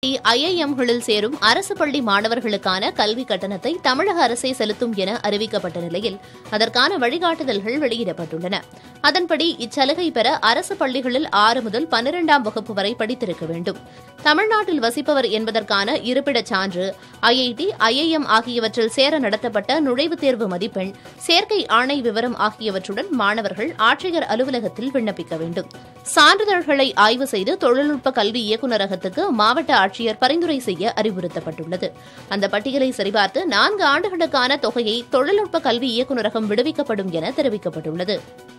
ஐஐஎம்களில் சேரும் அரசு பள்ளி மாணவர்களுக்கான கல்வி கட்டணத்தை தமிழக அரசே செலுத்தும் என அறிவிக்கப்பட்ட நிலையில் அதற்கான வழிகாட்டுதல்கள் வெளியிடப்பட்டுள்ளன அதன்படி இச்சலுகை பெற அரசு பள்ளிகளில் ஆறு முதல் பன்னிரெண்டாம் வகுப்பு வரை படித்திருக்க வேண்டும் தமிழ்நாட்டில் வசிப்பவர் என்பதற்கான இருப்பிடச் சான்று ஐஐடி ஐஐஎம் ஆகியவற்றில் சேர நடத்தப்பட்ட நுழைவுத் தேர்வு மதிப்பெண் சேர்க்கை ஆணை விவரம் ஆகியவற்றுடன் மாணவர்கள் ஆட்சியர் அலுவலகத்தில் விண்ணப்பிக்க வேண்டும் சான்றிதழ்களை ஆய்வு செய்து தொழில்நுட்ப கல்வி இயக்குநரகத்துக்கு மாவட்ட ஆட்சியர் பரிந்துரை செய்ய அறிவுறுத்தப்பட்டுள்ளது அந்த பட்டியலை சரிபார்த்து நான்கு ஆண்டுகளுக்கான தொகையை தொழில்நுட்ப கல்வி இயக்குநரகம் விடுவிக்கப்படும் என தெரிவிக்கப்பட்டுள்ளது